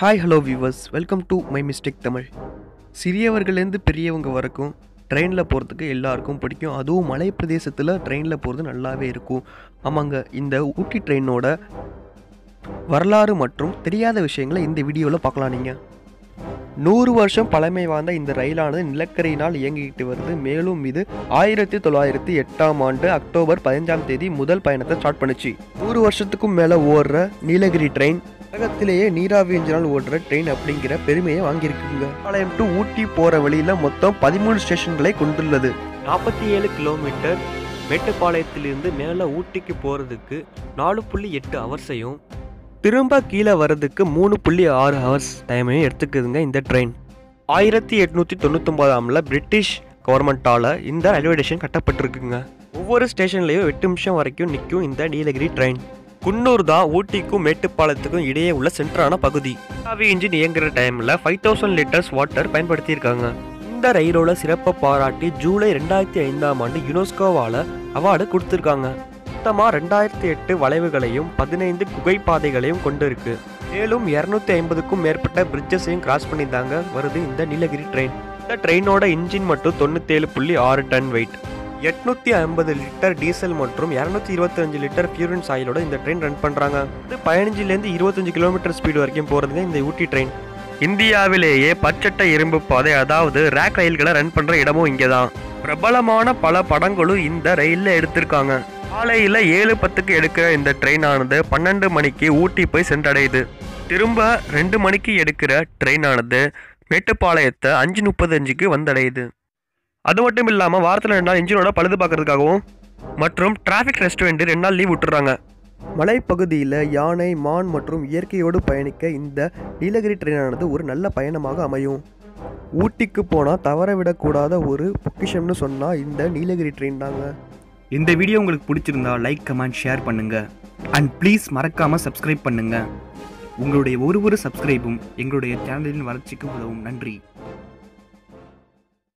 hi hello viewers welcome to my mistake Tamil சிறியவர்களேருந்து பெரியவங்க வரைக்கும் ட்ரெயினில் போகிறதுக்கு எல்லாருக்கும் பிடிக்கும் அதுவும் மலை பிரதேசத்தில் ட்ரெயினில் போகிறது நல்லாவே இருக்கும் ஆமாங்க இந்த ஊட்டி ட்ரெயினோட வரலாறு மற்றும் தெரியாத விஷயங்களை இந்த வீடியோவில் பார்க்கலாம் நீங்கள் நூறு வருஷம் பழமை வாய்ந்த இந்த ரயிலானது நிலக்கரியினால் இயங்கிக்கிட்டு வருது மேலும் இது ஆயிரத்தி தொள்ளாயிரத்தி எட்டாம் ஆண்டு அக்டோபர் பதினஞ்சாம் தேதி முதல் பயணத்தை ஸ்டார்ட் பண்ணுச்சு நூறு வருஷத்துக்கும் மேலே ஓடுற நீலகிரி ட்ரெயின் உலகத்திலேயே நீராவி இன்ஜினால் ஓடுற ட்ரெயின் அப்படிங்கிற பெருமையை வாங்கியிருக்குங்க பாளையம் டு ஊட்டி போகிற வழியில் மொத்தம் பதிமூணு ஸ்டேஷன்களை கொண்டுள்ளது நாற்பத்தி ஏழு கிலோமீட்டர் மேட்டுப்பாளையத்திலிருந்து மேலே ஊட்டிக்கு போகிறதுக்கு நாலு புள்ளி எட்டு ஹவர்ஸையும் திரும்ப கீழே வர்றதுக்கு மூணு புள்ளி ஆறு ஹவர்ஸ் டைமையும் எடுத்துக்குதுங்க இந்த ட்ரெயின் ஆயிரத்தி எட்நூற்றி தொண்ணூத்தொம்பதாமில் பிரிட்டிஷ் கவர்மெண்ட்டால் இந்த ரயில்வே ஸ்டேஷன் கட்டப்பட்டிருக்குங்க ஒவ்வொரு ஸ்டேஷன்லேயும் எட்டு நிமிஷம் வரைக்கும் நிற்கும் இந்த நீலகிரி ட்ரெயின் குன்னூர் தான் ஊட்டிக்கும் மேட்டுப்பாளையத்துக்கும் இடையே உள்ள சென்டரான பகுதி ஆவி இன்ஜின் இயங்குற டைமில் ஃபைவ் தௌசண்ட் லிட்டர்ஸ் வாட்டர் பயன்படுத்தியிருக்காங்க இந்த ரயிலோட சிறப்பை பாராட்டி ஜூலை ரெண்டாயிரத்தி ஐந்தாம் ஆண்டு யுனெஸ்கோவால் அவார்டு கொடுத்துருக்காங்க மொத்தமாக ரெண்டாயிரத்தி எட்டு வளைவுகளையும் பதினைந்து குகைப்பாதைகளையும் கொண்டு இருக்கு மேலும் இரநூத்தி ஐம்பதுக்கும் மேற்பட்ட பிரிட்ஜஸையும் கிராஸ் பண்ணி தாங்க வருது இந்த நீலகிரி ட்ரெயின் இந்த ட்ரெயினோட இன்ஜின் மட்டும் தொண்ணூத்தேழு புள்ளி ஆறு டன் வெயிட் எட்நூத்தி ஐம்பது லிட்டர் டீசல் மற்றும் இரநூத்தி இருபத்தஞ்சு லிட்டர் பியூரின் ஆயிலோட இந்த ட்ரெயின் ரன் பண்றாங்க இது பதினஞ்சுலேருந்து இருபத்தஞ்சு கிலோமீட்டர் ஸ்பீடு வரைக்கும் போறதுங்க இந்த ஊட்டி ட்ரெயின் இந்தியாவிலேயே பச்சட்ட இரும்பு பாதை அதாவது ரேக் ரயில்களை ரன் பண்ற இடமும் இங்கே தான் பிரபலமான பல படங்களும் இந்த ரயிலில் எடுத்திருக்காங்க காலையில் ஏழு பத்துக்கு எடுக்கிற இந்த ட்ரெயினானது பன்னெண்டு மணிக்கு ஊட்டி போய் சென்றடையுது திரும்ப ரெண்டு மணிக்கு எடுக்கிற ட்ரெயினானது மேட்டுப்பாளையத்தை அஞ்சு முப்பத்தஞ்சுக்கு வந்தடையுது அது மட்டும் இல்லாமல் வாரத்தில் ரெண்டு நாள் இன்ஜினோட பழுது பார்க்கறதுக்காகவும் மற்றும் டிராஃபிக் ரெஸ்டாரண்ட் ரெண்டு நாள் லீவ் விட்டுறாங்க மலைப்பகுதியில் யானை மான் மற்றும் இயற்கையோடு பயணிக்க இந்த நீலகிரி ட்ரெயினானது ஒரு நல்ல பயணமாக அமையும் ஊட்டிக்கு போனால் தவற விடக்கூடாத ஒரு பொக்கிஷம்னு சொன்னால் இந்த நீலகிரி ட்ரெயின் தாங்க இந்த வீடியோ உங்களுக்கு பிடிச்சிருந்தா லைக் கமெண்ட் ஷேர் பண்ணுங்க அண்ட் ப்ளீஸ் மறக்காம சப்ஸ்கிரைப் பண்ணுங்க உங்களுடைய ஒரு ஒரு சப்ஸ்கிரைபும் எங்களுடைய சேனலின் வளர்ச்சிக்கு உதவும் நன்றி